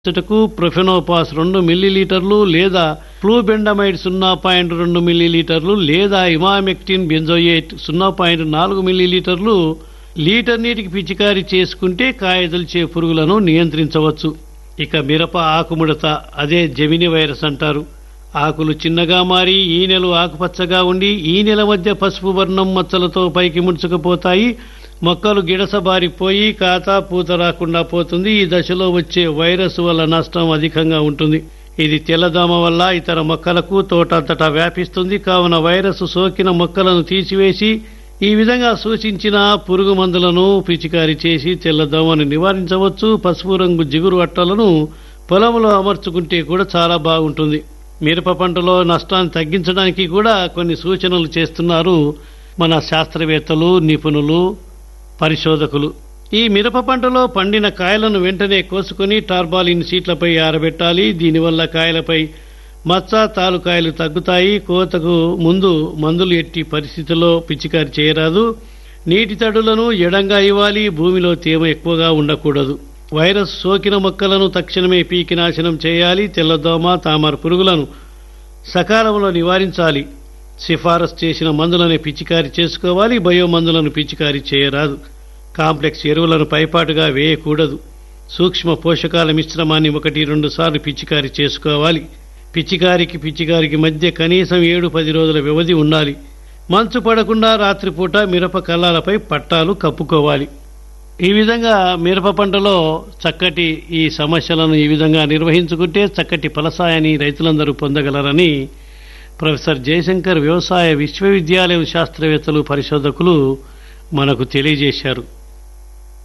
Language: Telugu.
చుటకు ప్రొఫెనోపాస్ రెండు మిల్లీలీటర్లు లేదా ఫ్లూబెండమైడ్ సున్నా పాయింట్ రెండు మిల్లీలీటర్లు లేదా ఇమామెక్టిన్ బెంజోయేట్ సున్నా పాయింట్ నాలుగు మిల్లీలీటర్లు లీటర్ నీటికి పిచికారీ చేసుకుంటే కాయదొలిచే పురుగులను నియంత్రించవచ్చు ఇక మిరప ఆకుముడత అదే జమిని వైరస్ అంటారు ఆకులు చిన్నగా మారి ఈనెలు ఆకుపచ్చగా ఉండి ఈ నెల మధ్య పసుపు వర్ణం మచ్చలతో పైకి ముడుచుకుపోతాయి మొక్కలు గిడసబారిపోయి కాతా పూత రాకుండా పోతుంది ఈ దశలో వచ్చే వైరస్ వల్ల నష్టం అధికంగా ఉంటుంది ఇది తెల్లదోమ వల్ల ఇతర మొక్కలకు తోటంతటా వ్యాపిస్తుంది కావున వైరస్ సోకిన మొక్కలను తీసివేసి ఈ విధంగా సూచించిన పురుగు మందులను పిచికారి చేసి తెల్లదోమను నివారించవచ్చు పసుపు రంగు జిగురు అట్టలను పొలంలో అమర్చుకుంటే కూడా చాలా బాగుంటుంది మిరప పంటలో నష్టాన్ని తగ్గించడానికి కూడా కొన్ని సూచనలు చేస్తున్నారు మన శాస్త్రవేత్తలు నిపుణులు పరిశోధకులు ఈ మిరప పంటలో పండిన కాయలను వెంటనే కోసుకొని టార్బాలిన్ సీట్లపై ఆరబెట్టాలి దీనివల్ల కాయలపై మచ్చ తాలుకాయలు తగ్గుతాయి కోతకు ముందు మందులు ఎట్టి పరిస్థితుల్లో పిచికారి చేయరాదు నీటి తడులను ఎడంగా ఇవ్వాలి భూమిలో తేమ ఎక్కువగా ఉండకూడదు వైరస్ సోకిన మొక్కలను తక్షణమే పీకి నాశనం చేయాలి తెల్లదోమ తామర పురుగులను సకాలంలో నివారించాలి సిఫారసు చేసిన మందులను పిచికారి చేసుకోవాలి బయో మందులను పిచికారి చేయరాదు కాంప్లెక్స్ ఎరువులను పైపాటుగా వేయకూడదు సూక్ష్మ పోషకాల మిశ్రమాన్ని ఒకటి రెండు సార్లు పిచికారి చేసుకోవాలి పిచికారికి పిచికారికి మధ్య కనీసం ఏడు పది రోజుల వ్యవధి ఉండాలి మంచు పడకుండా రాత్రిపూట మిరప కల్లాలపై పట్టాలు కప్పుకోవాలి ఈ విధంగా మిరప పంటలో చక్కటి ఈ సమస్యలను ఈ విధంగా నిర్వహించుకుంటే చక్కటి ఫలసాయాన్ని రైతులందరూ పొందగలరని ప్రొఫెసర్ జయశంకర్ వ్యవసాయ విశ్వవిద్యాలయం శాస్త్రవేత్తలు పరిశోధకులు మనకు తెలియజేశారు